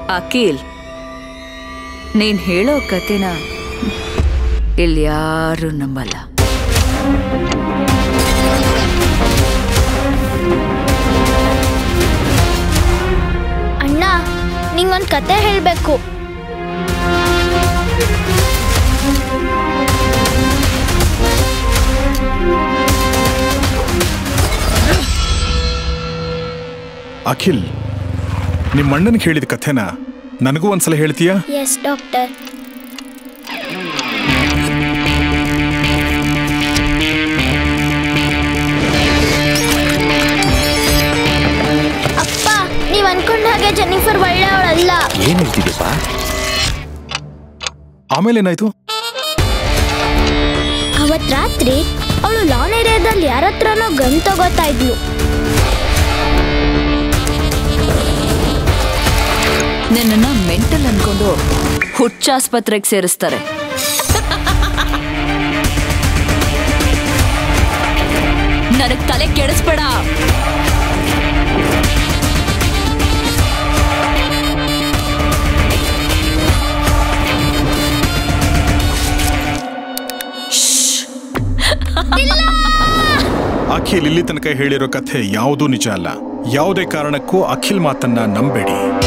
ಅಖಿಲ್ ನೀನ್ ಹೇಳೋ ಕತೆನ ಇಲ್ಲಿ ಯಾರು ನಂಬಲ್ಲ ಅಣ್ಣ ನಿಂಗೊಂದು ಕತೆ ಹೇಳಬೇಕು ಅಖಿಲ್ ನಿಮ್ಮ ಅಣ್ಣನಿಗೆ ಹೇಳಿದ ಕಥೆನ ನನಗೂ ಒಂದ್ಸಲ ಹೇಳ್ತೀಯಾ ಎಸ್ ಡಾಕ್ಟರ್ ಅಪ್ಪ ನೀವ್ ಅನ್ಕೊಂಡ ಹಾಗೆ ಜೆನ್ನಿಫರ್ ಒಳ್ಳೆಯವಳಲ್ಲ ಏನ್ ಹೇಳ್ತಿದ್ಯಪ್ಪ ಆಮೇಲೆ ಏನಾಯ್ತು ಅವತ್ ರಾತ್ರಿ ಅವಳು ಲಾನ್ ಏರಿಯಾದಲ್ಲಿ ಯಾರ ಹತ್ರನೋ ಗನ್ ತಗೋತಾ ಇದ್ಲು ನಿನ್ನನ್ನ ಮೆಂಟಲ್ ಅನ್ಕೊಂಡು ಹುಚ್ಚಾಸ್ಪತ್ರೆಗೆ ಸೇರಿಸ್ತಾರೆ ನನಗ್ ತಲೆ ಕೆಡಿಸ್ಬೇಡ ಅಖಿಲ್ ಇಲ್ಲಿ ತನಕ ಹೇಳಿರೋ ಕಥೆ ಯಾವುದೂ ನಿಜ ಅಲ್ಲ ಯಾವುದೇ ಕಾರಣಕ್ಕೂ ಅಖಿಲ್ ಮಾತನ್ನ ನಂಬೇಡಿ